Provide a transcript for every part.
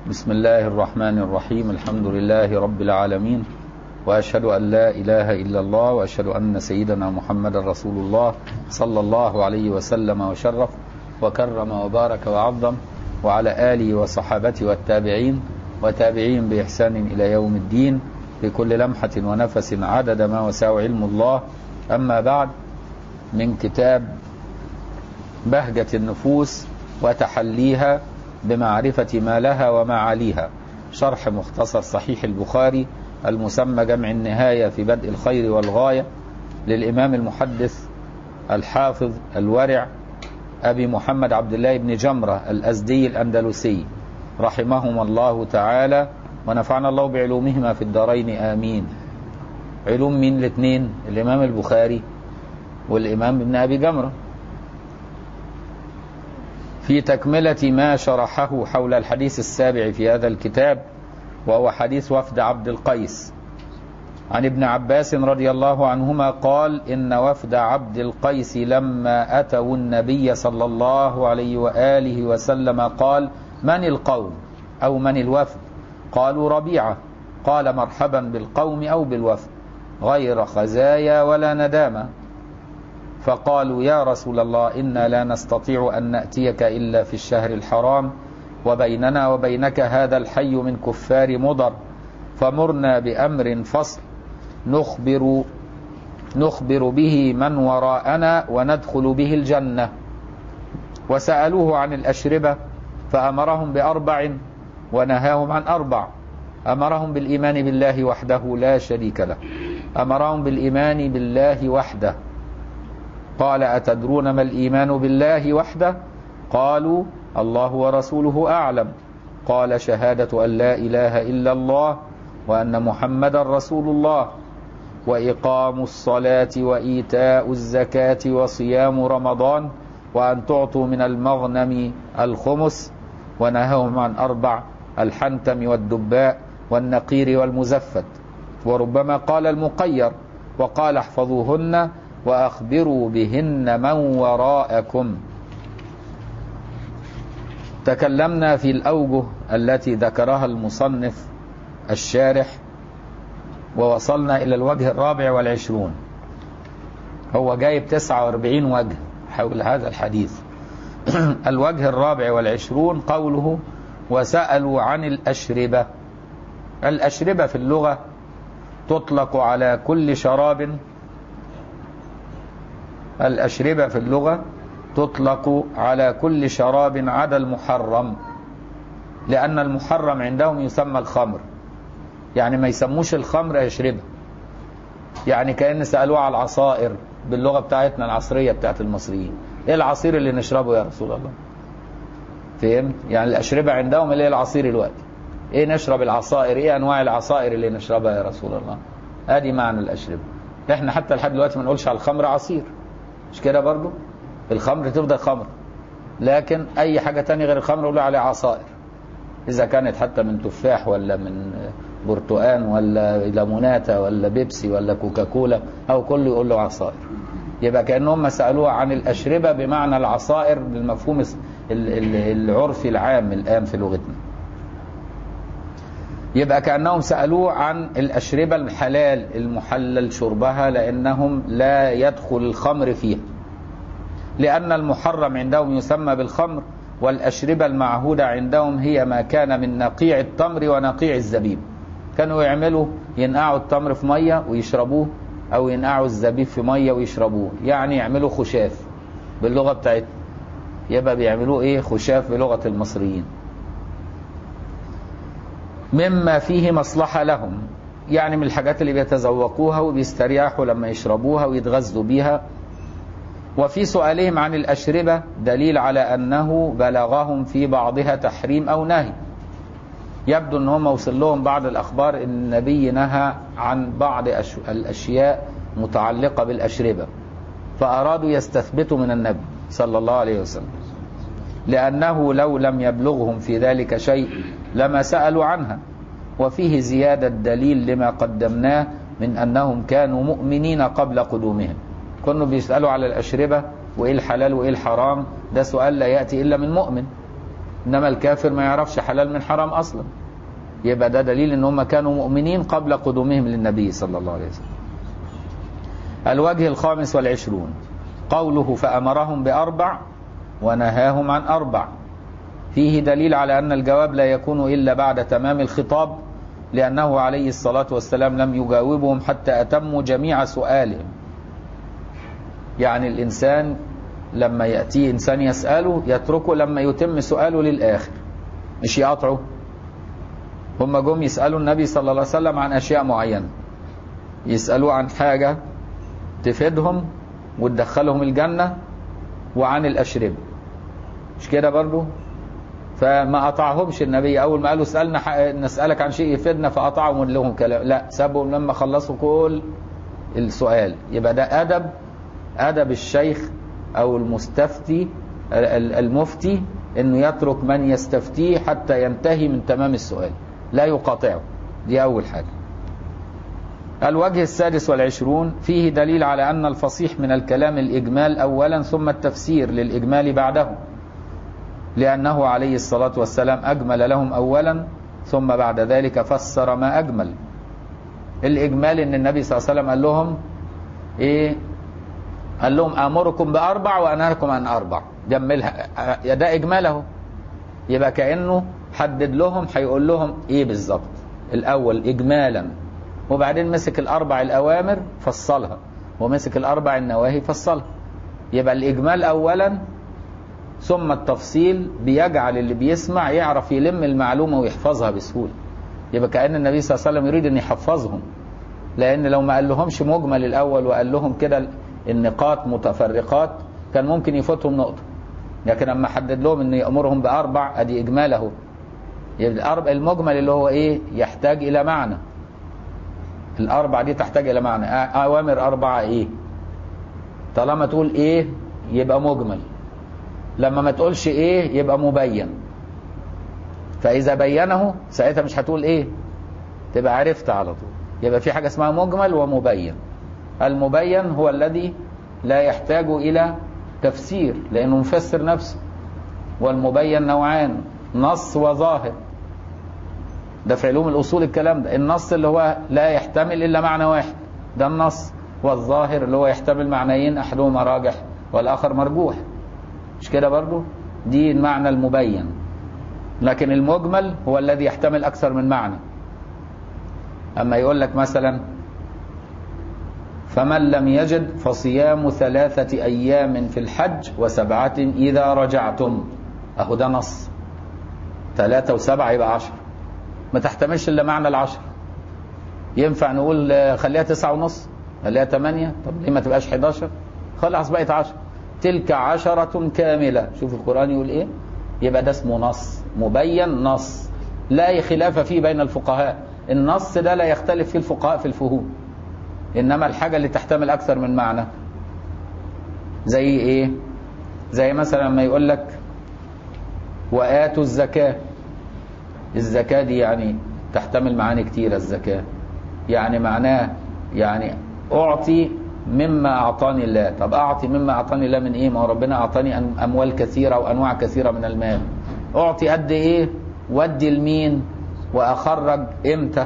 بسم الله الرحمن الرحيم الحمد لله رب العالمين وأشهد أن لا إله إلا الله وأشهد أن سيدنا محمد رسول الله صلى الله عليه وسلم وشرف وكرم وبارك وعظم وعلى آله وصحابته والتابعين وتابعين بإحسان إلى يوم الدين بكل لمحة ونفس عدد ما وسع علم الله أما بعد من كتاب بهجة النفوس وتحليها بمعرفة ما لها وما عليها شرح مختصر صحيح البخاري المسمى جمع النهاية في بدء الخير والغاية للإمام المحدث الحافظ الورع أبي محمد عبد الله بن جمرة الأزدي الأندلسي رحمهما الله تعالى ونفعنا الله بعلومهما في الدارين آمين علوم مين الاثنين الإمام البخاري والإمام ابن أبي جمرة في تكملة ما شرحه حول الحديث السابع في هذا الكتاب وهو حديث وفد عبد القيس عن ابن عباس رضي الله عنهما قال إن وفد عبد القيس لما أتوا النبي صلى الله عليه وآله وسلم قال من القوم أو من الوفد قالوا ربيعة قال مرحبا بالقوم أو بالوفد غير خزايا ولا ندامة فقالوا يا رسول الله إنا لا نستطيع أن نأتيك إلا في الشهر الحرام وبيننا وبينك هذا الحي من كفار مضر فمرنا بأمر فصل نخبر نخبر به من وراءنا وندخل به الجنة وسألوه عن الأشربة فأمرهم بأربع ونهاهم عن أربع أمرهم بالإيمان بالله وحده لا شريك له أمرهم بالإيمان بالله وحده قال أتدرون ما الإيمان بالله وحده قالوا الله ورسوله أعلم قال شهادة أن لا إله إلا الله وأن محمد رسول الله وإقام الصلاة وإيتاء الزكاة وصيام رمضان وأن تعطوا من المغنم الخمس ونهاهم عن أربع الحنتم والدباء والنقير والمزفت وربما قال المقير وقال احفظوهن وأخبروا بهن من وراءكم تكلمنا في الأوجه التي ذكرها المصنف الشارح ووصلنا إلى الوجه الرابع والعشرون هو جايب 49 وجه حول هذا الحديث الوجه الرابع والعشرون قوله وسألوا عن الأشربة الأشربة في اللغة تطلق على كل شراب الأشربة في اللغة تطلق على كل شراب عدا المحرم لأن المحرم عندهم يسمى الخمر يعني ما يسموش الخمر أشربة يعني كأن سألوه على العصائر باللغة بتاعتنا العصرية بتاعت المصريين ايه العصير اللي نشربه يا رسول الله فهمت يعني الأشربة عندهم اللي هي العصير الوقت ايه نشرب العصائر ايه انواع العصائر اللي نشربها يا رسول الله ادي معنى الأشربة احنا حتى لحد دلوقتي ما نقولش على الخمر عصير مش كده برضو الخمر تفضل خمر لكن اي حاجة تانية غير الخمر نقول عليها عصائر اذا كانت حتى من تفاح ولا من برتقان ولا ليموناتا ولا بيبسي ولا كوكاكولا او كله يقول له عصائر يبقى كانهم سالوه عن الاشربه بمعنى العصائر بالمفهوم العرفي العام الان في لغتنا يبقى كانهم سالوه عن الاشربه الحلال المحلل شربها لانهم لا يدخل الخمر فيها لان المحرم عندهم يسمى بالخمر والاشربه المعهوده عندهم هي ما كان من نقيع التمر ونقيع الزبيب كانوا يعملوا ينقعوا التمر في ميه ويشربوه او ينقعوا الزبيب في ميه ويشربوه يعني يعملوا خشاف باللغه بتاعتنا يبقى بيعملوه ايه خشاف بلغه المصريين مما فيه مصلحه لهم يعني من الحاجات اللي بيتذوقوها وبيستريحوا لما يشربوها ويتغذوا بيها وفي سؤالهم عن الأشربة دليل على أنه بلغهم في بعضها تحريم أو نهي يبدو ان هم وصل لهم بعض الاخبار ان النبي نهى عن بعض الاشياء متعلقه بالاشربه فارادوا يستثبتوا من النبي صلى الله عليه وسلم لانه لو لم يبلغهم في ذلك شيء لما سالوا عنها وفيه زياده دليل لما قدمناه من انهم كانوا مؤمنين قبل قدومهم كانوا بيسالوا على الاشربه وايه الحلال وايه الحرام ده سؤال لا ياتي الا من مؤمن انما الكافر ما يعرفش حلال من حرام اصلا يبقى ده دليل ان هم كانوا مؤمنين قبل قدومهم للنبي صلى الله عليه وسلم الوجه الخامس والعشرون قوله فأمرهم بأربع ونهاهم عن أربع فيه دليل على أن الجواب لا يكون إلا بعد تمام الخطاب لأنه عليه الصلاة والسلام لم يجاوبهم حتى أتموا جميع سؤالهم يعني الإنسان لما يأتيه إنسان يسأله يتركه لما يتم سؤاله للآخر مش يقاطعه هم جم يسألوا النبي صلى الله عليه وسلم عن أشياء معينة يسألوه عن حاجة تفيدهم وتدخلهم الجنة وعن الأشربة مش كده برضو فما قطعهمش النبي أول ما قالوا سألنا نسألك عن شيء يفيدنا فقطعهم لهم كلام لا سابهم لما خلصوا كل السؤال يبقى ده أدب أدب الشيخ أو المستفتي المفتي انه يترك من يستفتيه حتى ينتهي من تمام السؤال لا يقاطعه دي اول حاجة الوجه السادس والعشرون فيه دليل على ان الفصيح من الكلام الاجمال اولا ثم التفسير للاجمال بعده لانه عليه الصلاة والسلام اجمل لهم اولا ثم بعد ذلك فسر ما اجمل الاجمال ان النبي صلى الله عليه وسلم قال لهم ايه قال لهم امركم باربع وانهاكم عن اربع جملها ده اجماله يبقى كانه حدد لهم هيقول لهم ايه بالظبط الاول اجمالا وبعدين مسك الاربع الاوامر فصلها ومسك الاربع النواهي فصلها يبقى الاجمال اولا ثم التفصيل بيجعل اللي بيسمع يعرف يلم المعلومه ويحفظها بسهوله يبقى كان النبي صلى الله عليه وسلم يريد ان يحفظهم لان لو ما قال لهمش مجمل الاول وقال لهم كده النقاط متفرقات كان ممكن يفوتهم نقطه لكن لما حدد لهم ان يامرهم باربع ادي اجمال اهو يبقى المجمل اللي هو ايه يحتاج الى معنى الاربع دي تحتاج الى معنى اوامر اربعه ايه طالما تقول ايه يبقى مجمل لما ما تقولش ايه يبقى مبين فاذا بينه ساعتها مش هتقول ايه تبقى عرفت على طول يبقى في حاجه اسمها مجمل ومبين المبين هو الذي لا يحتاج الى تفسير لانه مفسر نفسه والمبين نوعان نص وظاهر ده في علوم الاصول الكلام ده النص اللي هو لا يحتمل الا معنى واحد ده النص والظاهر اللي هو يحتمل معنيين احدهما راجح والاخر مرجوح مش كده برضو دي المعنى المبين لكن المجمل هو الذي يحتمل اكثر من معنى اما يقول لك مثلا فمن لم يجد فصيام ثلاثة أيام في الحج وسبعة إذا رجعتم أهو ده نص ثلاثة وسبعة يبقى عشر ما تحتملش إلا معنى العشر ينفع نقول خليها تسعة ونص خليها ثمانية طب ليه ما تبقاش 11 خلاص بقت عشر تلك عشرة كاملة شوف القرآن يقول إيه يبقى ده اسمه نص مبين نص لا خلاف فيه بين الفقهاء النص ده لا يختلف فيه الفقهاء في الفهوم انما الحاجه اللي تحتمل اكثر من معنى زي ايه زي مثلا لما يقول لك واتوا الزكاه الزكاه دي يعني تحتمل معاني كتيره الزكاه يعني معناه يعني اعطي مما اعطاني الله طب اعطي مما اعطاني الله من ايه ما هو ربنا اعطاني اموال كثيره وانواع كثيره من المال اعطي قد ايه ودي لمين واخرج امتى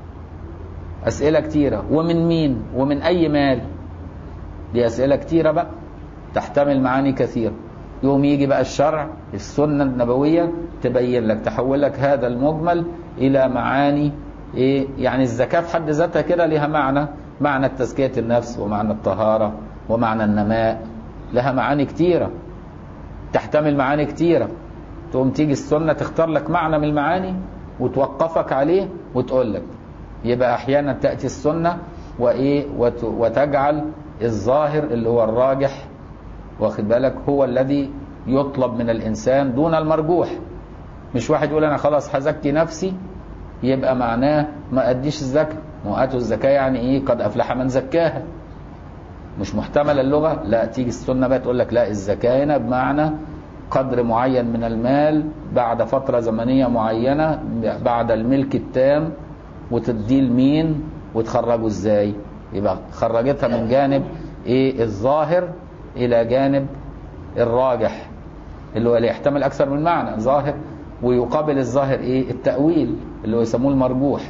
أسئلة كتيرة ومن مين ومن أي مال دي أسئلة كتيرة بقى تحتمل معاني كثيرة يوم يجي بقى الشرع السنة النبوية تبين لك تحول لك هذا المجمل إلى معاني إيه يعني الزكاة في حد ذاتها كده لها معنى معنى تزكية النفس ومعنى الطهارة ومعنى النماء لها معاني كتيرة تحتمل معاني كتيرة تقوم تيجي السنة تختار لك معنى من المعاني وتوقفك عليه وتقول لك يبقى احيانا تاتي السنه وايه وتجعل الظاهر اللي هو الراجح واخد بالك هو الذي يطلب من الانسان دون المرجوح مش واحد يقول انا خلاص هزكي نفسي يبقى معناه ما اديش الزكاه واتوا الزكاه يعني ايه قد افلح من زكاها مش محتمله اللغه لا تيجي السنه بقى تقول لك لا الزكاه هنا بمعنى قدر معين من المال بعد فتره زمنيه معينه بعد الملك التام وتديه لمين وتخرجه ازاي يبقى خرجتها من جانب ايه الظاهر الى جانب الراجح اللي هو اللي يحتمل اكثر من معنى ظاهر ويقابل الظاهر ايه التاويل اللي هو يسموه المرجوح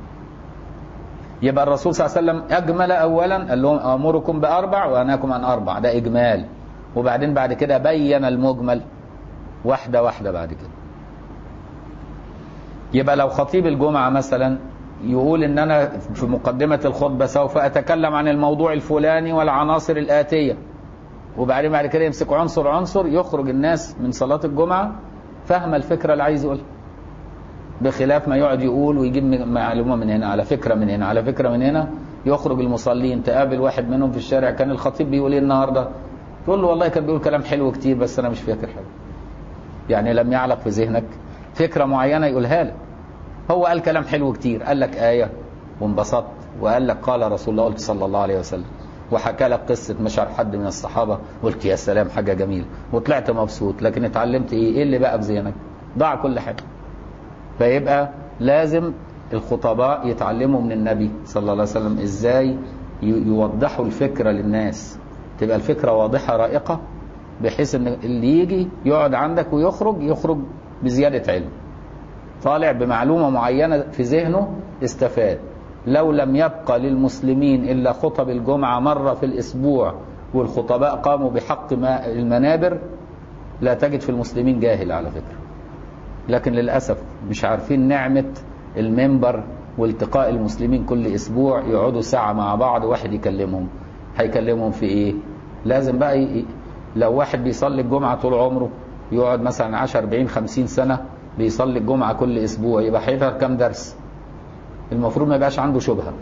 يبقى الرسول صلى الله عليه وسلم اجمل اولا قال لهم امركم باربع وانهاكم عن اربع ده اجمال وبعدين بعد كده بين المجمل واحده واحده بعد كده يبقى لو خطيب الجمعه مثلا يقول ان انا في مقدمه الخطبه سوف اتكلم عن الموضوع الفلاني والعناصر الاتيه وبعدين بعد كده يمسك عنصر عنصر يخرج الناس من صلاه الجمعه فاهم الفكره اللي عايز يقولها بخلاف ما يقعد يقول ويجيب معلومه من هنا على فكره من هنا على فكره من هنا يخرج المصلين تقابل واحد منهم في الشارع كان الخطيب بيقول ايه النهارده تقول له والله كان بيقول كلام حلو كتير بس انا مش فاكر حاجه يعني لم يعلق في ذهنك فكره معينه يقولها لك هو قال كلام حلو كتير قال لك ايه وانبسطت وقال لك قال رسول الله قلت صلى الله عليه وسلم وحكى لك قصه مشعر حد من الصحابه قلت يا سلام حاجه جميله وطلعت مبسوط لكن اتعلمت ايه ايه اللي بقى في ذهنك ضاع كل حاجه فيبقى لازم الخطباء يتعلموا من النبي صلى الله عليه وسلم ازاي يوضحوا الفكره للناس تبقى الفكره واضحه رائقه بحيث ان اللي يجي يقعد عندك ويخرج يخرج بزياده علم طالع بمعلومه معينه في ذهنه استفاد لو لم يبقى للمسلمين الا خطب الجمعه مره في الاسبوع والخطباء قاموا بحق المنابر لا تجد في المسلمين جاهل على فكره لكن للاسف مش عارفين نعمه المنبر والتقاء المسلمين كل اسبوع يقعدوا ساعه مع بعض واحد يكلمهم هيكلمهم في ايه لازم بقى ي... لو واحد بيصلي الجمعه طول عمره يقعد مثلا 10 40 50 سنه بيصلي الجمعه كل اسبوع يبقى هيحضر كام درس المفروض ما يبقاش عنده شبهه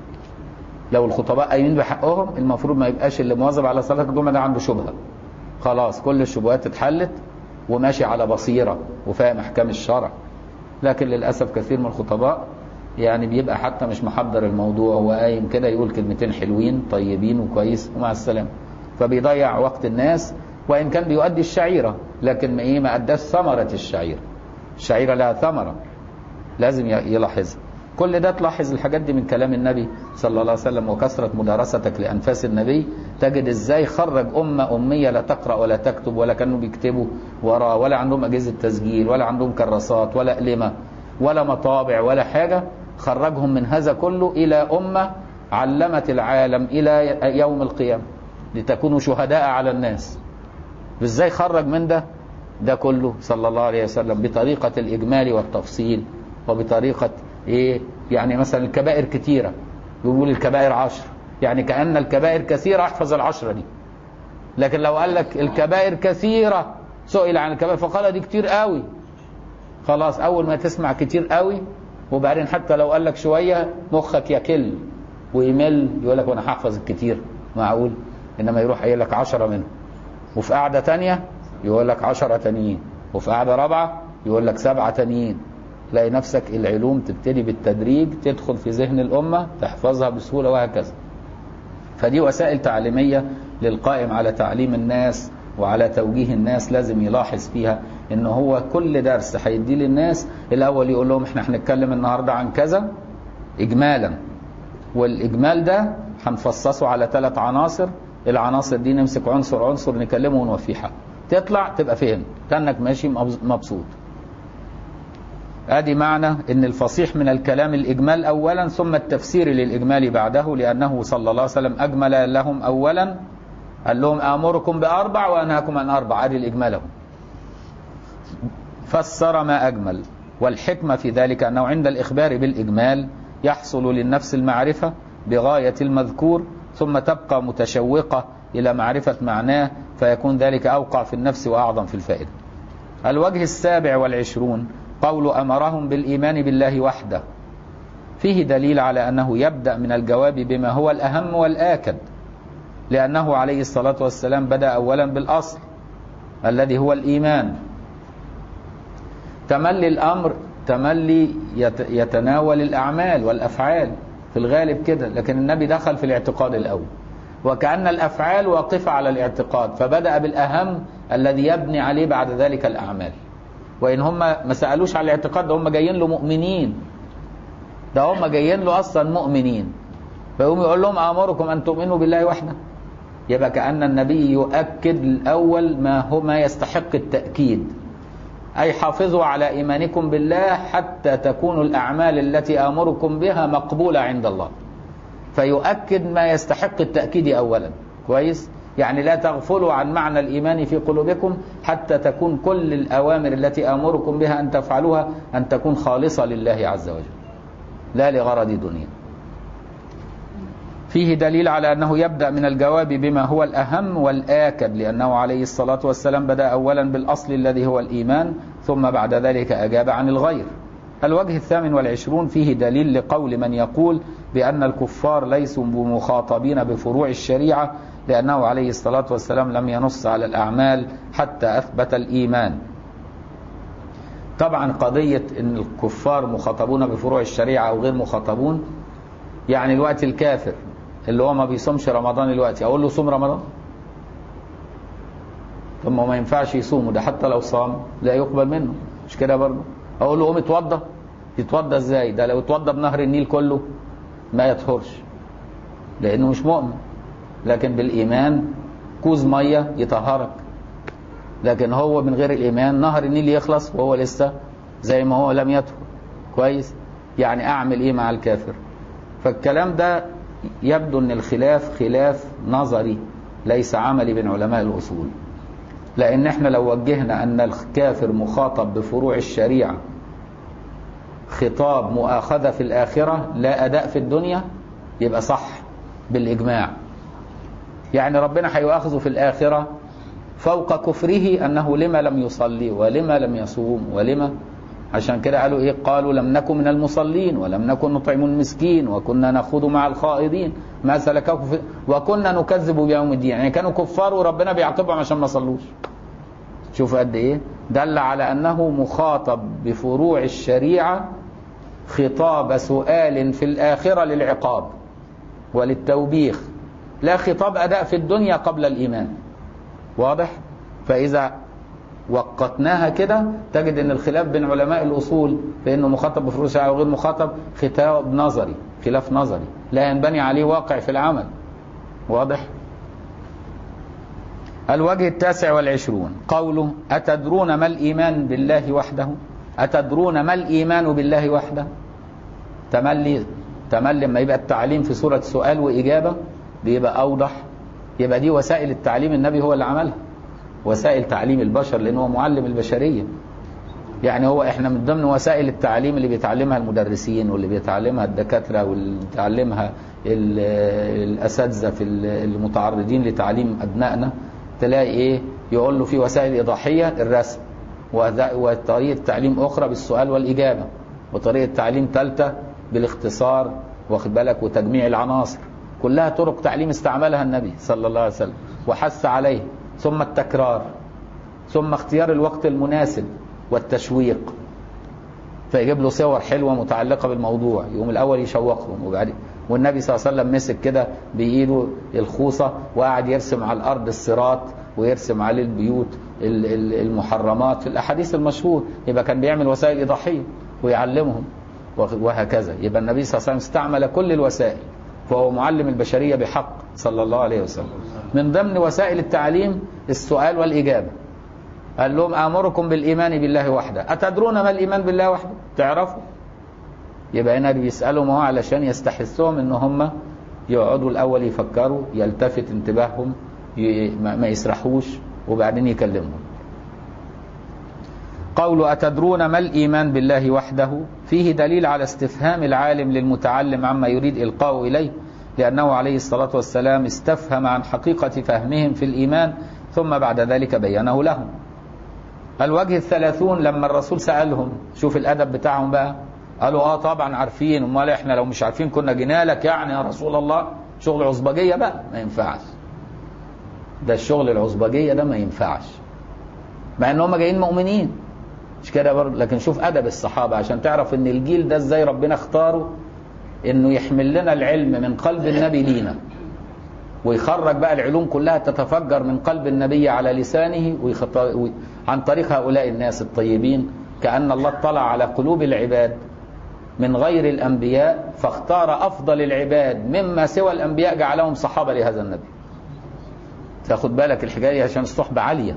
لو الخطباء قايمين بحقهم المفروض ما يبقاش اللي مواظب على صلاه الجمعه ده عنده شبهه خلاص كل الشبهات اتحلت وماشي على بصيره وفاهم احكام الشرع لكن للاسف كثير من الخطباء يعني بيبقى حتى مش محضر الموضوع وقايم كده يقول كلمتين حلوين طيبين وكويس ومع السلامه فبيضيع وقت الناس وان كان بيؤدي الشعيره لكن ما ايه ما اداش ثمره الشعيره الشعيره لها ثمره لازم يلاحظها كل ده تلاحظ الحاجات دي من كلام النبي صلى الله عليه وسلم وكثرة مدارستك لأنفاس النبي تجد ازاي خرج أمة أمية لا تقرأ ولا تكتب ولا كانوا بيكتبوا وراه ولا عندهم أجهزة تسجيل ولا عندهم كراسات ولا أقلمة ولا مطابع ولا حاجة خرجهم من هذا كله إلى أمة علمت العالم إلى يوم القيامة لتكونوا شهداء على الناس ازاي خرج من ده ده كله صلى الله عليه وسلم بطريقة الإجمال والتفصيل وبطريقة ايه يعني مثلا الكبائر كتيرة يقول الكبائر عشر يعني كأن الكبائر كثيرة احفظ العشرة دي لكن لو قال لك الكبائر كثيرة سئل عن الكبائر فقال دي كتير قوي خلاص اول ما تسمع كتير قوي وبعدين حتى لو قال لك شوية مخك يكل ويمل يقول لك وانا هحفظ الكتير معقول انما يروح قايل لك عشرة منهم وفي قعدة تانية يقول لك عشرة تانيين وفي قعدة رابعة يقول لك سبعة تانيين تلاقي نفسك العلوم تبتدي بالتدريج تدخل في ذهن الأمة تحفظها بسهولة وهكذا فدي وسائل تعليمية للقائم على تعليم الناس وعلى توجيه الناس لازم يلاحظ فيها ان هو كل درس هيديه للناس الاول يقول لهم احنا هنتكلم النهارده عن كذا اجمالا والاجمال ده هنفصصه على ثلاث عناصر العناصر دي نمسك عنصر عنصر نكلمه ونوفيه حق تطلع تبقى فهم كانك ماشي مبسوط ادي معنى ان الفصيح من الكلام الاجمال اولا ثم التفسير للاجمال بعده لانه صلى الله عليه وسلم اجمل لهم اولا قال لهم امركم باربع وانهاكم عن اربع ادي الاجمال اهو فسر ما اجمل والحكمه في ذلك انه عند الاخبار بالاجمال يحصل للنفس المعرفه بغايه المذكور ثم تبقى متشوقه الى معرفه معناه فيكون ذلك اوقع في النفس واعظم في الفائده الوجه السابع والعشرون قول أمرهم بالإيمان بالله وحده فيه دليل على أنه يبدأ من الجواب بما هو الأهم والآكد لأنه عليه الصلاة والسلام بدأ أولا بالأصل الذي هو الإيمان تملي الأمر تملي يتناول الأعمال والأفعال في الغالب كده لكن النبي دخل في الاعتقاد الأول وكأن الأفعال واقفة على الاعتقاد فبدأ بالأهم الذي يبني عليه بعد ذلك الأعمال وان هم ما سالوش على الاعتقاد ده هم جايين له مؤمنين ده هم جايين له اصلا مؤمنين فيقوم يقول لهم امركم ان تؤمنوا بالله وحده يبقى كأن النبي يؤكد الأول ما هو ما يستحق التأكيد أي حافظوا على إيمانكم بالله حتى تكون الأعمال التي آمركم بها مقبولة عند الله فيؤكد ما يستحق التأكيد أولا كويس يعني لا تغفلوا عن معنى الإيمان في قلوبكم حتى تكون كل الأوامر التي آمركم بها أن تفعلوها أن تكون خالصة لله عز وجل لا لغرض دنيا فيه دليل على أنه يبدأ من الجواب بما هو الأهم والآكد لأنه عليه الصلاة والسلام بدأ أولا بالأصل الذي هو الإيمان ثم بعد ذلك أجاب عن الغير الوجه الثامن والعشرون فيه دليل لقول من يقول بأن الكفار ليسوا بمخاطبين بفروع الشريعة لأنه عليه الصلاة والسلام لم ينص على الأعمال حتى أثبت الإيمان طبعا قضية أن الكفار مخاطبون بفروع الشريعة أو غير مخاطبون يعني الوقت الكافر اللي هو ما بيصومش رمضان الوقت أقول له صوم رمضان ثم ما ينفعش يصومه ده حتى لو صام لا يقبل منه مش كده برضه اقول له قوم اتوضى يتوضى ازاي ده لو اتوضى بنهر النيل كله ما يطهرش لانه مش مؤمن لكن بالايمان كوز ميه يطهرك لكن هو من غير الايمان نهر النيل يخلص وهو لسه زي ما هو لم يطهر كويس يعني اعمل ايه مع الكافر فالكلام ده يبدو ان الخلاف خلاف نظري ليس عملي بين علماء الاصول لان احنا لو وجهنا ان الكافر مخاطب بفروع الشريعه خطاب مؤاخذه في الاخره لا اداء في الدنيا يبقى صح بالاجماع يعني ربنا هيؤاخذه في الاخره فوق كفره انه لما لم يصلي ولما لم يصوم ولما عشان كده قالوا ايه قالوا لم نكن من المصلين ولم نكن نطعم المسكين وكنا نخوض مع الخائضين ما سلككم في وكنا نكذب بيوم الدين يعني كانوا كفار وربنا بيعاقبهم عشان ما صلوش شوف قد ايه دل على انه مخاطب بفروع الشريعه خطاب سؤال في الاخره للعقاب وللتوبيخ لا خطاب اداء في الدنيا قبل الايمان واضح فاذا وقتناها كده تجد ان الخلاف بين علماء الاصول بانه مخاطب بفروع الشريعه وغير مخاطب خطاب نظري خلاف نظري لا ينبني عليه واقع في العمل واضح الوجه التاسع والعشرون قوله أتدرون ما الإيمان بالله وحده أتدرون ما الإيمان بالله وحده تملي تملي لما يبقى التعليم في صورة سؤال وإجابة بيبقى أوضح يبقى دي وسائل التعليم النبي هو اللي عملها وسائل تعليم البشر لأنه هو معلم البشرية يعني هو احنا من ضمن وسائل التعليم اللي بيتعلمها المدرسين واللي بيتعلمها الدكاترة واللي بيتعلمها الأساتذة في المتعرضين لتعليم أبنائنا تلاقي ايه يقول له في وسائل إيضاحية الرسم وطريقة تعليم أخرى بالسؤال والإجابة وطريقة تعليم ثالثة بالاختصار واخد بالك وتجميع العناصر كلها طرق تعليم استعملها النبي صلى الله عليه وسلم وحث عليه ثم التكرار ثم اختيار الوقت المناسب والتشويق فيجيب له صور حلوة متعلقة بالموضوع يقوم الأول يشوقهم وبعدين والنبي صلى الله عليه وسلم مسك كده بإيده الخوصة وقعد يرسم على الأرض الصراط ويرسم عليه البيوت المحرمات في الأحاديث المشهور يبقى كان بيعمل وسائل إيضاحية ويعلمهم وهكذا يبقى النبي صلى الله عليه وسلم استعمل كل الوسائل فهو معلم البشرية بحق صلى الله عليه وسلم من ضمن وسائل التعليم السؤال والإجابة قال لهم آمركم بالإيمان بالله وحده أتدرون ما الإيمان بالله وحده تعرفوا يبقى هنا بيسألهم هو علشان يستحثهم ان هم يقعدوا الأول يفكروا يلتفت انتباههم ما يسرحوش وبعدين يكلمهم قول أتدرون ما الإيمان بالله وحده فيه دليل على استفهام العالم للمتعلم عما يريد إلقاءه إليه لأنه عليه الصلاة والسلام استفهم عن حقيقة فهمهم في الإيمان ثم بعد ذلك بينه لهم الوجه الثلاثون لما الرسول سألهم شوف الأدب بتاعهم بقى قالوا اه طبعا عارفين امال احنا لو مش عارفين كنا جينا لك يعني يا رسول الله شغل عصبجيه بقى ما ينفعش ده الشغل العصبجيه ده ما ينفعش مع ان هم جايين مؤمنين مش كده برضه لكن شوف ادب الصحابه عشان تعرف ان الجيل ده ازاي ربنا اختاره انه يحمل لنا العلم من قلب النبي لينا ويخرج بقى العلوم كلها تتفجر من قلب النبي على لسانه ويخط... عن طريق هؤلاء الناس الطيبين كأن الله اطلع على قلوب العباد من غير الأنبياء فاختار أفضل العباد مما سوى الأنبياء جعلهم صحابة لهذا النبي تاخد بالك الحكايه دي عشان الصحبه عاليه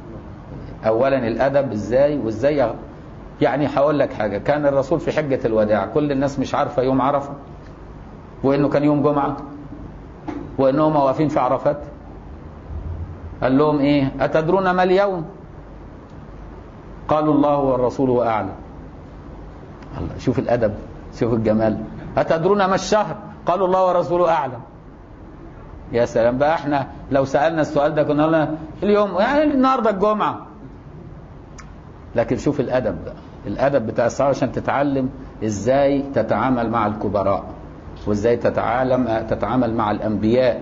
اولا الادب ازاي وازاي يعني هقول لك حاجه كان الرسول في حجه الوداع كل الناس مش عارفه يوم عرفه وانه كان يوم جمعه وانهم واقفين في عرفات قال لهم ايه اتدرون ما اليوم قالوا الله ورسوله اعلم الله شوف الادب شوف الجمال اتدرون ما الشهر قالوا الله ورسوله اعلم يا سلام بقى احنا لو سالنا السؤال ده كنا قلنا اليوم يعني النهارده الجمعه لكن شوف الادب بقى الادب بتاع الصحابه عشان تتعلم ازاي تتعامل مع الكبراء وازاي تتعامل تتعامل مع الانبياء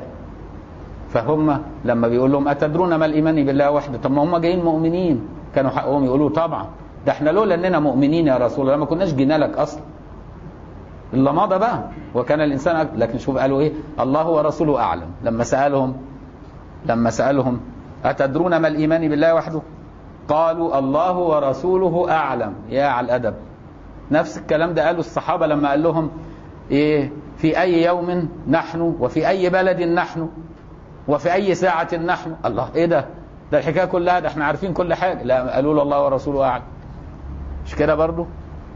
فهم لما بيقول لهم اتدرون ما الايمان بالله وحده طب ما هم جايين مؤمنين كانوا حقهم يقولوا طبعا ده احنا لولا اننا مؤمنين يا رسول الله ما كناش جينا لك اصلا الا مضى بقى وكان الانسان أكبر. لكن شوف قالوا ايه الله ورسوله اعلم لما سالهم لما سالهم اتدرون ما الايمان بالله وحده قالوا الله ورسوله اعلم يا على الادب نفس الكلام ده قالوا الصحابه لما قال لهم ايه في اي يوم نحن وفي اي بلد نحن وفي اي ساعه نحن الله ايه ده ده الحكايه كلها ده احنا عارفين كل حاجه لا قالوا له الله ورسوله اعلم مش كده برضو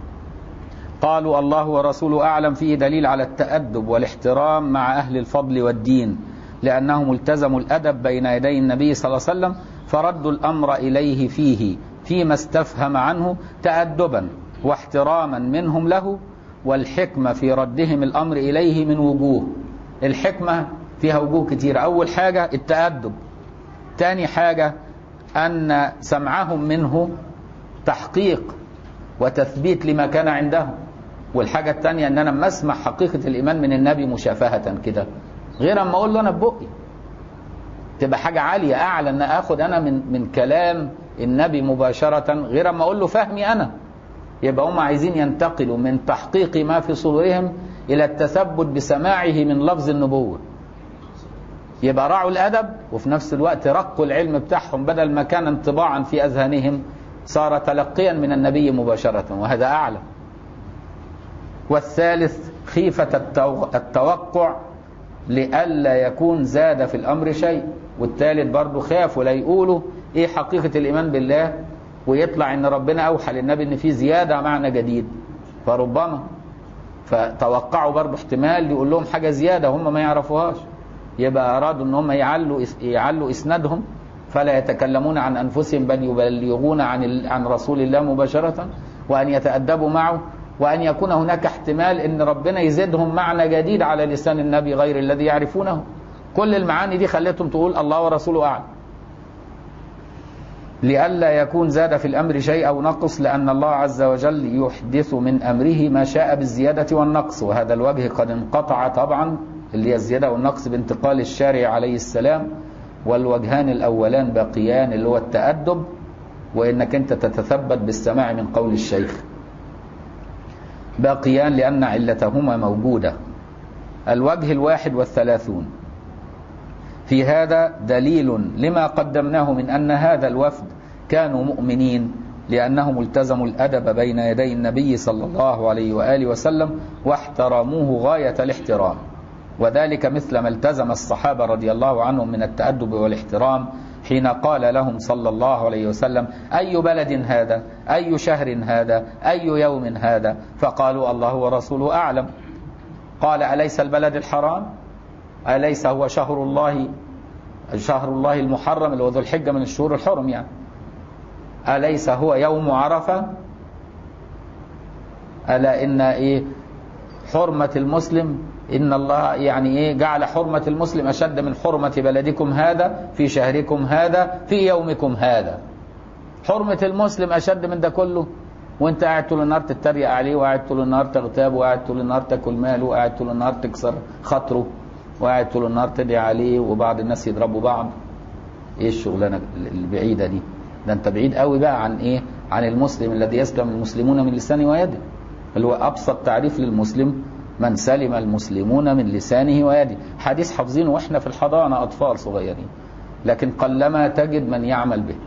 قالوا الله ورسوله اعلم فيه دليل على التادب والاحترام مع اهل الفضل والدين لانهم التزموا الادب بين يدي النبي صلى الله عليه وسلم فردوا الامر اليه فيه فيما استفهم عنه تادبا واحتراما منهم له والحكمه في ردهم الامر اليه من وجوه الحكمه فيها وجوه كتير اول حاجه التادب تاني حاجه ان سمعهم منه تحقيق وتثبيت لما كان عندهم والحاجة الثانية ان انا لما اسمع حقيقة الايمان من النبي مشافهة كده غير اما اقول له انا ببقي تبقى حاجة عالية اعلى ان اخد انا من من كلام النبي مباشرة غير اما اقول له فهمي انا يبقى هم عايزين ينتقلوا من تحقيق ما في صدورهم الى التثبت بسماعه من لفظ النبوة يبقى راعوا الادب وفي نفس الوقت رقوا العلم بتاعهم بدل ما كان انطباعا في اذهانهم صار تلقيا من النبي مباشرة وهذا أعلى والثالث خيفة التوقع لئلا يكون زاد في الأمر شيء والثالث برضه خافوا لا يقولوا إيه حقيقة الإيمان بالله ويطلع إن ربنا أوحى للنبي إن في زيادة معنى جديد فربما فتوقعوا برضه احتمال يقول لهم حاجة زيادة هم ما يعرفوهاش يبقى أرادوا إن هم يعلوا يعلوا إسنادهم فلا يتكلمون عن انفسهم بل يبلغون عن عن رسول الله مباشره وان يتادبوا معه وان يكون هناك احتمال ان ربنا يزيدهم معنى جديد على لسان النبي غير الذي يعرفونه كل المعاني دي خلتهم تقول الله ورسوله اعلم لئلا يكون زاد في الامر شيء او نقص لان الله عز وجل يحدث من امره ما شاء بالزياده والنقص وهذا الوجه قد انقطع طبعا اللي هي الزياده والنقص بانتقال الشارع عليه السلام والوجهان الأولان باقيان اللي هو التأدب وإنك أنت تتثبت بالسماع من قول الشيخ باقيان لأن علتهما موجودة الوجه الواحد والثلاثون في هذا دليل لما قدمناه من أن هذا الوفد كانوا مؤمنين لأنهم التزموا الأدب بين يدي النبي صلى الله عليه وآله وسلم واحترموه غاية الاحترام وذلك مثل ما التزم الصحابة رضي الله عنهم من التأدب والاحترام حين قال لهم صلى الله عليه وسلم أي بلد هذا أي شهر هذا أي يوم هذا فقالوا الله ورسوله أعلم قال أليس البلد الحرام أليس هو شهر الله شهر الله المحرم اللي هو ذو الحجة من الشهور الحرم يعني أليس هو يوم عرفة ألا إن إيه حرمة المسلم إن الله يعني إيه جعل حرمة المسلم أشد من حرمة بلدكم هذا في شهركم هذا في يومكم هذا حرمة المسلم أشد من ده كله وانت قاعد طول النهار تتريق عليه وقاعد طول النهار تغتابه وقاعد طول النهار تاكل ماله وقاعد طول النهار تكسر خاطره وقاعد طول النهار تدعي عليه وبعض الناس يضربوا بعض ايه الشغلانه البعيده دي ده انت بعيد قوي بقى عن ايه عن المسلم الذي يسلم المسلمون من لسانه ويده اللي هو ابسط تعريف للمسلم من سلم المسلمون من لسانه ويده حديث حافظينه واحنا في الحضانه اطفال صغيرين لكن قلما تجد من يعمل به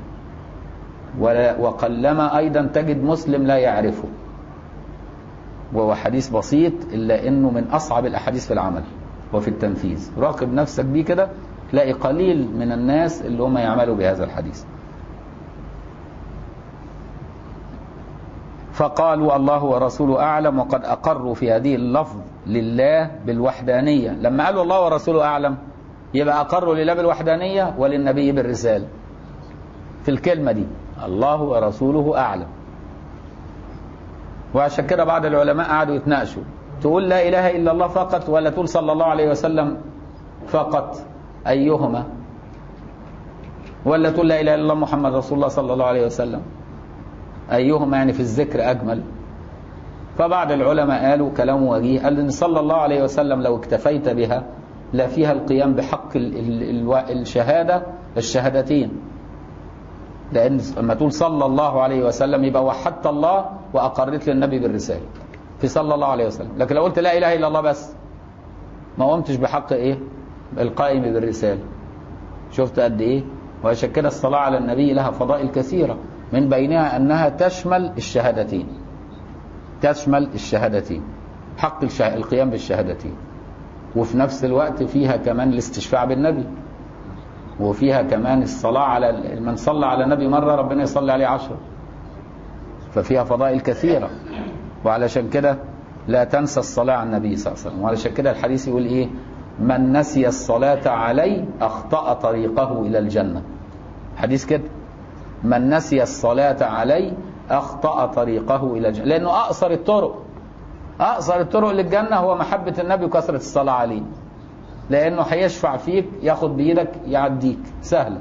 وقلما ايضا تجد مسلم لا يعرفه وهو حديث بسيط الا انه من اصعب الاحاديث في العمل وفي التنفيذ راقب نفسك بيه كده تلاقي قليل من الناس اللي هم يعملوا بهذا الحديث فقالوا الله ورسوله أعلم وقد أقروا في هذه اللفظ لله بالوحدانية لما قالوا الله ورسوله أعلم يبقى أقروا لله بالوحدانية وللنبي بالرسالة في الكلمة دي الله ورسوله أعلم وعشان كده بعض العلماء قعدوا يتناقشوا تقول لا إله إلا الله فقط ولا تقول صلى الله عليه وسلم فقط أيهما ولا تقول لا إله إلا الله محمد رسول الله صلى الله عليه وسلم أيهما يعني في الذكر أجمل فبعض العلماء قالوا كلام وجيه قال إن صلى الله عليه وسلم لو اكتفيت بها لا فيها القيام بحق ال ال ال الشهادة الشهادتين لأن لما تقول صلى الله عليه وسلم يبقى وحدت الله وأقرت للنبي بالرسالة في صلى الله عليه وسلم لكن لو قلت لا إله إلا الله بس ما قمتش بحق إيه القائم بالرسالة شفت قد إيه وعشان كده الصلاة على النبي لها فضائل كثيرة من بينها أنها تشمل الشهادتين تشمل الشهادتين حق الشه... القيام بالشهادتين وفي نفس الوقت فيها كمان الاستشفاع بالنبي وفيها كمان الصلاة على من صلى على النبي مرة ربنا يصلي عليه عشرة ففيها فضائل كثيرة وعلشان كده لا تنسى الصلاة على النبي صلى الله عليه وسلم وعلشان كده الحديث يقول إيه من نسي الصلاة علي أخطأ طريقه إلى الجنة حديث كده من نسي الصلاة علي أخطأ طريقه إلى الجنة لأنه أقصر الطرق أقصر الطرق للجنة هو محبة النبي وكثرة الصلاة عليه لأنه هيشفع فيك ياخد بإيدك يعديك سهلة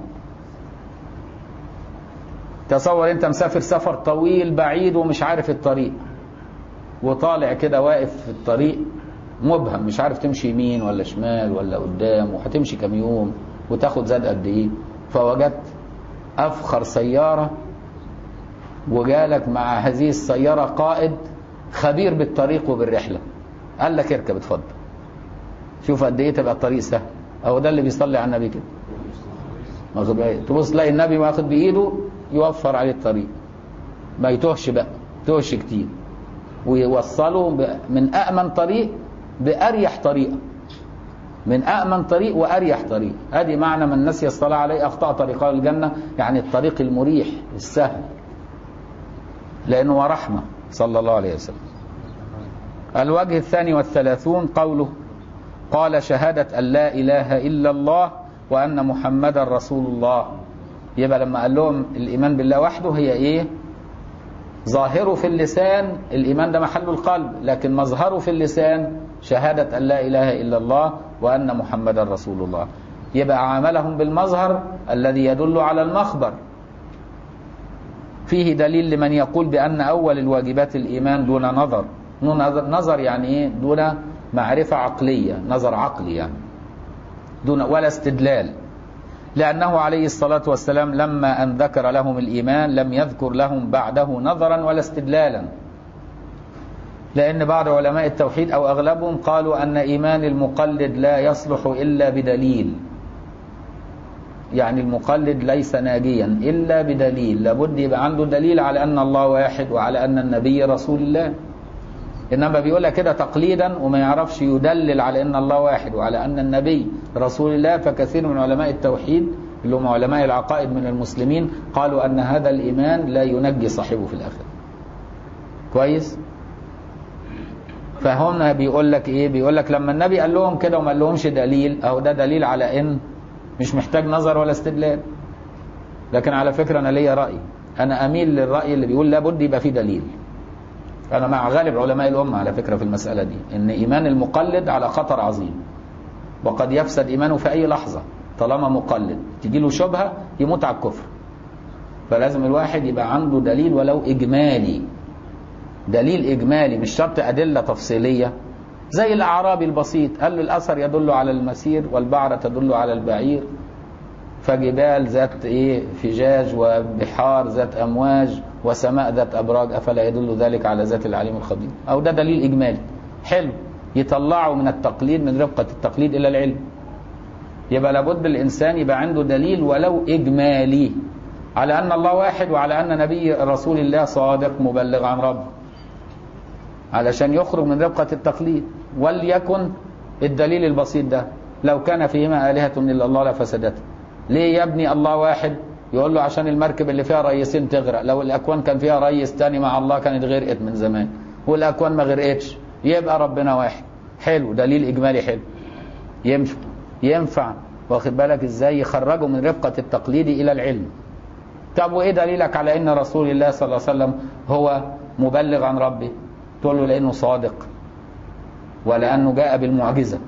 تصور أنت مسافر سفر طويل بعيد ومش عارف الطريق وطالع كده واقف في الطريق مبهم مش عارف تمشي يمين ولا شمال ولا قدام وهتمشي كام يوم وتاخد زاد قد ايه فوجدت افخر سياره وجالك مع هذه السياره قائد خبير بالطريق وبالرحله قال لك اركب اتفضل شوف قد ايه تبقى الطريق سهل اهو ده اللي بيصلي على النبي كده واخد بالك تبص تلاقي النبي واخد بايده يوفر عليه الطريق ما يتوهش بقى توهش كتير ويوصله من أأمن طريق بأريح طريقة من أأمن طريق وأريح طريق هذه معنى من نسي الصلاة عليه أخطأ طريقه الجنة يعني الطريق المريح السهل لأنه رحمة صلى الله عليه وسلم الوجه الثاني والثلاثون قوله قال شهادة أن لا إله إلا الله وأن محمدا رسول الله يبقى لما قال لهم الإيمان بالله وحده هي إيه ظاهره في اللسان الإيمان ده محل القلب لكن مظهره في اللسان شهادة أن لا إله إلا الله وأن محمدا رسول الله يبقى عاملهم بالمظهر الذي يدل على المخبر فيه دليل لمن يقول بأن أول الواجبات الإيمان دون نظر نظر يعني إيه دون معرفة عقلية نظر عقلي يعني دون ولا استدلال لأنه عليه الصلاة والسلام لما أن ذكر لهم الإيمان لم يذكر لهم بعده نظرا ولا استدلالا لأن بعض علماء التوحيد أو أغلبهم قالوا أن إيمان المقلد لا يصلح إلا بدليل يعني المقلد ليس ناجيا إلا بدليل لابد يبقى عنده دليل على أن الله واحد وعلى أن النبي رسول الله إنما بيقولها كده تقليدا وما يعرفش يدلل على أن الله واحد وعلى أن النبي رسول الله فكثير من علماء التوحيد اللي هم علماء العقائد من المسلمين قالوا أن هذا الإيمان لا ينجي صاحبه في الآخرة كويس فهنا بيقول لك ايه بيقول لك لما النبي قال لهم كده وما قال لهمش دليل اهو ده دليل على ان مش محتاج نظر ولا استدلال لكن على فكره انا ليا راي انا اميل للراي اللي بيقول لابد يبقى فيه دليل انا مع غالب علماء الامه على فكره في المساله دي ان ايمان المقلد على خطر عظيم وقد يفسد ايمانه في اي لحظه طالما مقلد تجي له شبهه يموت على الكفر فلازم الواحد يبقى عنده دليل ولو اجمالي دليل إجمالي مش شرط أدلة تفصيلية زي الأعرابي البسيط قال له الأثر يدل على المسير والبعرة تدل على البعير فجبال ذات إيه فجاج وبحار ذات أمواج وسماء ذات أبراج أفلا يدل ذلك على ذات العليم الخبير أو ده دليل إجمالي حلو يطلعه من التقليد من رفقة التقليد إلى العلم يبقى لابد الإنسان يبقى عنده دليل ولو إجمالي على أن الله واحد وعلى أن نبي رسول الله صادق مبلغ عن ربه علشان يخرج من ربقة التقليد وليكن الدليل البسيط ده لو كان فيهما آلهة إلا الله لفسدتا ليه يا ابني الله واحد يقول له عشان المركب اللي فيها ريسين تغرق لو الأكوان كان فيها ريس تاني مع الله كانت غرقت من زمان والأكوان ما غرقتش يبقى ربنا واحد حلو دليل إجمالي حلو ينفع ينفع واخد بالك ازاي يخرجوا من رفقة التقليد إلى العلم طب وإيه دليلك على أن رسول الله صلى الله عليه وسلم هو مبلغ عن ربه تقول له لأنه صادق ولأنه جاء بالمعجزة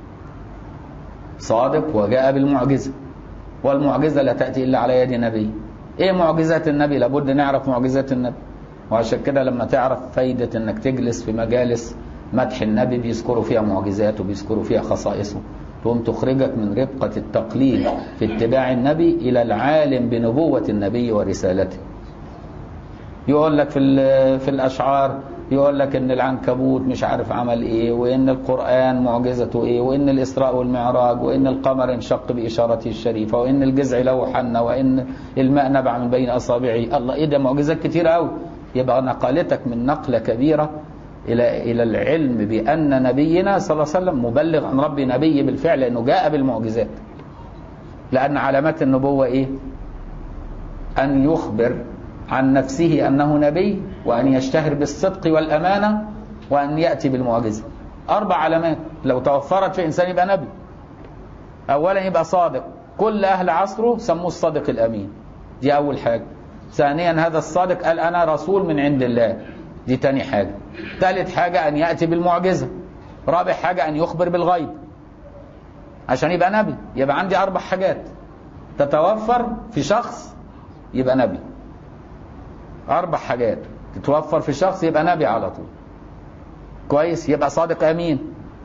صادق وجاء بالمعجزة والمعجزة لا تأتي إلا على يد نبي إيه معجزة النبي لابد نعرف معجزة النبي وعشان كده لما تعرف فايدة إنك تجلس في مجالس مدح النبي بيذكروا فيها معجزاته بيذكروا فيها خصائصه تقوم تخرجك من ربقة التقليد في اتباع النبي إلى العالم بنبوة النبي ورسالته يقول لك في في الأشعار يقول لك ان العنكبوت مش عارف عمل ايه وان القرآن معجزته ايه وان الاسراء والمعراج وان القمر انشق باشارته الشريفة وان الجزع له حنة وان الماء نبع من بين اصابعه الله ايه ده معجزات كتير قوي يبقى نقلتك من نقلة كبيرة الى الى العلم بان نبينا صلى الله عليه وسلم مبلغ عن ربي نبي بالفعل لانه جاء بالمعجزات لان علامات النبوة ايه ان يخبر عن نفسه أنه نبي وأن يشتهر بالصدق والأمانة وأن يأتي بالمعجزة أربع علامات لو توفرت في إنسان يبقى نبي أولا يبقى صادق كل أهل عصره سموه الصادق الأمين دي أول حاجة ثانيا هذا الصادق قال أنا رسول من عند الله دي تاني حاجة ثالث حاجة أن يأتي بالمعجزة رابع حاجة أن يخبر بالغيب عشان يبقى نبي يبقى عندي أربع حاجات تتوفر في شخص يبقى نبي أربع حاجات تتوفر في شخص يبقى نبي على طول كويس يبقى صادق أمين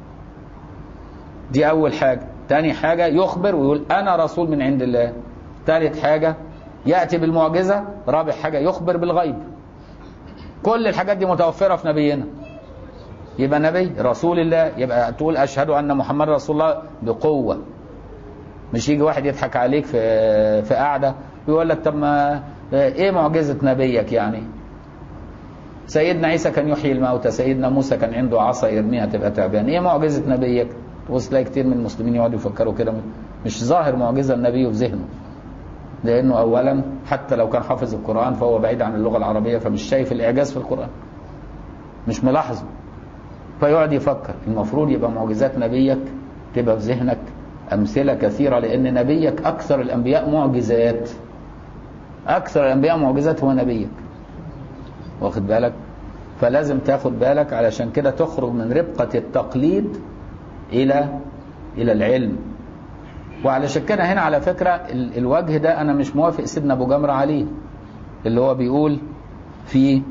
دي أول حاجة تاني حاجة يخبر ويقول أنا رسول من عند الله ثالث حاجة يأتي بالمعجزة رابع حاجة يخبر بالغيب كل الحاجات دي متوفرة في نبينا يبقى نبي رسول الله يبقى تقول أشهد أن محمد رسول الله بقوة مش يجي واحد يضحك عليك في في قعدة ويقول لك طب ما ايه معجزة نبيك يعني سيدنا عيسى كان يحيي الموتى سيدنا موسى كان عنده عصا يرميها تبقى تعبان ايه معجزة نبيك وتلاقي كتير من المسلمين يقعدوا يفكروا كده مش ظاهر معجزة النبي في ذهنه لانه اولا حتى لو كان حافظ القرآن فهو بعيد عن اللغة العربية فمش شايف الاعجاز في القرآن مش ملاحظه فيقعد يفكر المفروض يبقى معجزات نبيك تبقى في ذهنك امثلة كثيرة لان نبيك اكثر الانبياء معجزات أكثر الأنبياء معجزات هو نبيك واخد بالك فلازم تاخد بالك علشان كده تخرج من ربقة التقليد إلى إلى العلم وعلشان كده هنا على فكرة الوجه ده أنا مش موافق سيدنا أبو جمرة عليه اللي هو بيقول في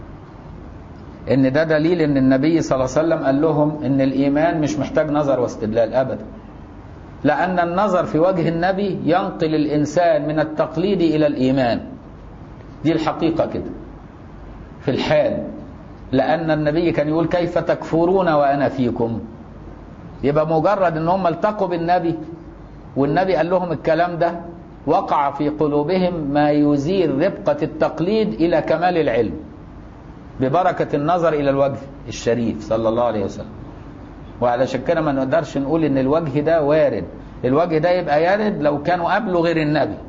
إن ده دليل إن النبي صلى الله عليه وسلم قال لهم إن الإيمان مش محتاج نظر واستدلال أبدا لأن النظر في وجه النبي ينقل الإنسان من التقليد إلى الإيمان دي الحقيقة كده في الحال لأن النبي كان يقول كيف تكفرون وأنا فيكم يبقى مجرد ان هم التقوا بالنبي والنبي قال لهم الكلام ده وقع في قلوبهم ما يزيل ربقة التقليد إلى كمال العلم ببركة النظر إلى الوجه الشريف صلى الله عليه وسلم وعلشان كده ما نقدرش نقول ان الوجه ده وارد الوجه ده يبقى يرد لو كانوا قبله غير النبي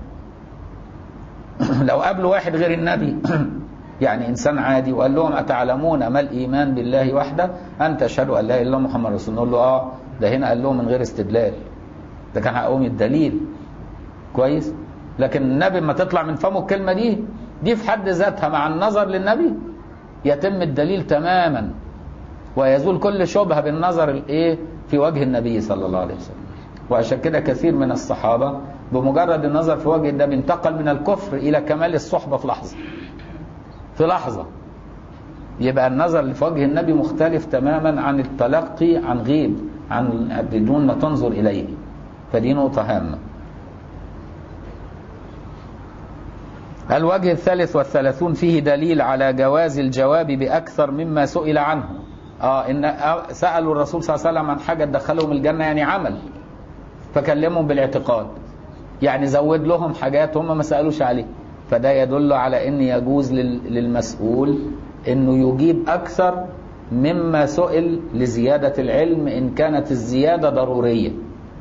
لو قبله واحد غير النبي يعني انسان عادي وقال لهم اتعلمون ما الايمان بالله وحده ان تشهدوا ان لا اله الا الله محمد رسول الله نقول له اه ده هنا قال لهم من غير استدلال ده كان حقهم الدليل كويس لكن النبي ما تطلع من فمه الكلمه دي دي في حد ذاتها مع النظر للنبي يتم الدليل تماما ويزول كل شبهه بالنظر الايه في وجه النبي صلى الله عليه وسلم وعشان كده كثير من الصحابه بمجرد النظر في وجه النبي انتقل من الكفر الى كمال الصحبه في لحظه في لحظه يبقى النظر اللي في وجه النبي مختلف تماما عن التلقي عن غيب عن بدون ما تنظر اليه فدي نقطه هامه الوجه الثالث والثلاثون فيه دليل على جواز الجواب بأكثر مما سئل عنه اه ان سالوا الرسول صلى الله عليه وسلم عن حاجه تدخلهم الجنه يعني عمل فكلمهم بالاعتقاد يعني زود لهم حاجات هم ما سالوش عليه فده يدل على ان يجوز للمسؤول انه يجيب اكثر مما سئل لزياده العلم ان كانت الزياده ضروريه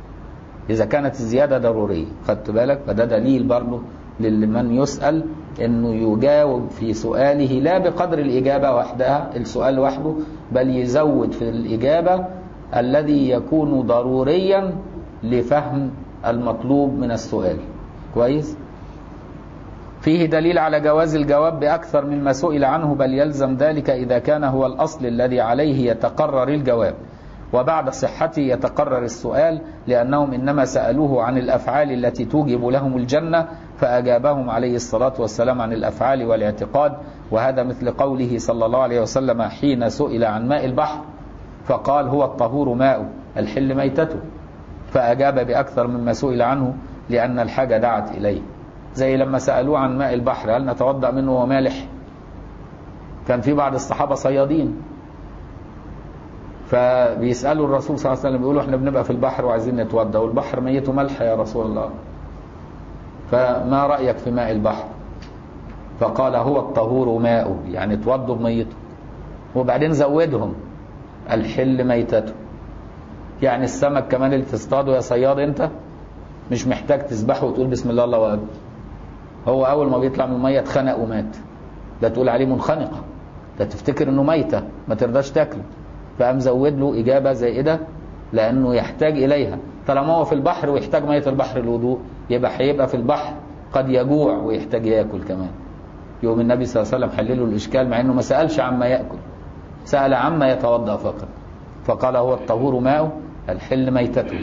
إذا كانت الزيادة ضرورية خدت بالك فده دليل برضه لمن يسأل انه يجاوب في سؤاله لا بقدر الإجابة وحدها السؤال وحده بل يزود في الإجابة الذي يكون ضروريا لفهم المطلوب من السؤال كويس فيه دليل على جواز الجواب بأكثر مما سئل عنه بل يلزم ذلك إذا كان هو الأصل الذي عليه يتقرر الجواب وبعد صحته يتقرر السؤال لأنهم إنما سألوه عن الأفعال التي توجب لهم الجنة فأجابهم عليه الصلاة والسلام عن الأفعال والاعتقاد وهذا مثل قوله صلى الله عليه وسلم حين سئل عن ماء البحر فقال هو الطهور ماء الحل ميتته فأجاب بأكثر مما سئل عنه لأن الحاجة دعت إليه زي لما سألوه عن ماء البحر هل نتوضأ منه ومالح كان في بعض الصحابة صيادين فبيسألوا الرسول صلى الله عليه وسلم بيقولوا احنا بنبقى في البحر وعايزين نتوضأ والبحر ميته ملح يا رسول الله فما رأيك في ماء البحر فقال هو الطهور ماءه يعني توضوا بميته وبعدين زودهم الحل ميتته يعني السمك كمان اللي تصطاده يا صياد انت مش محتاج تسبحه وتقول بسم الله الله اكبر هو اول ما بيطلع من الميه اتخنق ومات ده تقول عليه منخنقه ده تفتكر انه ميته ما ترضاش تاكله فقام زود له اجابه زائده لانه يحتاج اليها طالما هو في البحر ويحتاج ميه البحر الوضوء يبقى هيبقى في البحر قد يجوع ويحتاج ياكل كمان يوم النبي صلى الله عليه وسلم حلله الاشكال مع انه ما سالش عما ياكل سال عما يتوضا فقط فقال هو الطهور ماءه الحل ميتته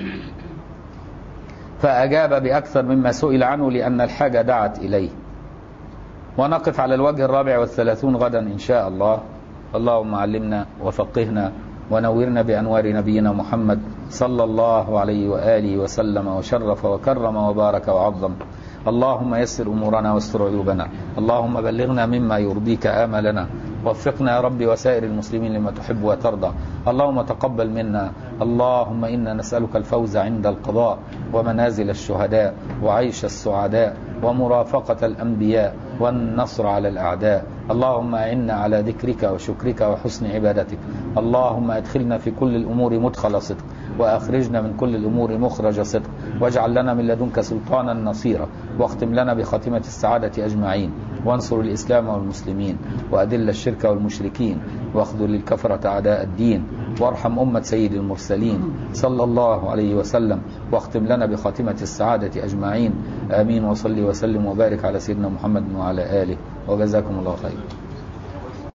فأجاب بأكثر مما سئل عنه لأن الحاجة دعت إليه ونقف على الوجه الرابع والثلاثون غدا إن شاء الله اللهم علمنا وفقهنا ونورنا بأنوار نبينا محمد صلى الله عليه وآله وسلم وشرف وكرم وبارك وعظم اللهم يسر أمورنا واستر عيوبنا اللهم بلغنا مما يرضيك آملنا وفقنا يا رب وسائر المسلمين لما تحب وترضى اللهم تقبل منا اللهم إنا نسألك الفوز عند القضاء ومنازل الشهداء وعيش السعداء ومرافقة الأنبياء والنصر على الأعداء اللهم أعنا على ذكرك وشكرك وحسن عبادتك اللهم أدخلنا في كل الأمور مدخل صدق وأخرجنا من كل الأمور مخرج صدق واجعل لنا من لدنك سلطانا نصيرا واختم لنا بخاتمة السعادة أجمعين وانصر الإسلام والمسلمين وأذل الشرك والمشركين واخذل الكفرة أعداء الدين وارحم أمة سيد المرسلين صلى الله عليه وسلم واختم لنا بخاتمة السعادة أجمعين آمين وصلي وسلم وبارك على سيدنا محمد وعلى آله وجزاكم الله خيرا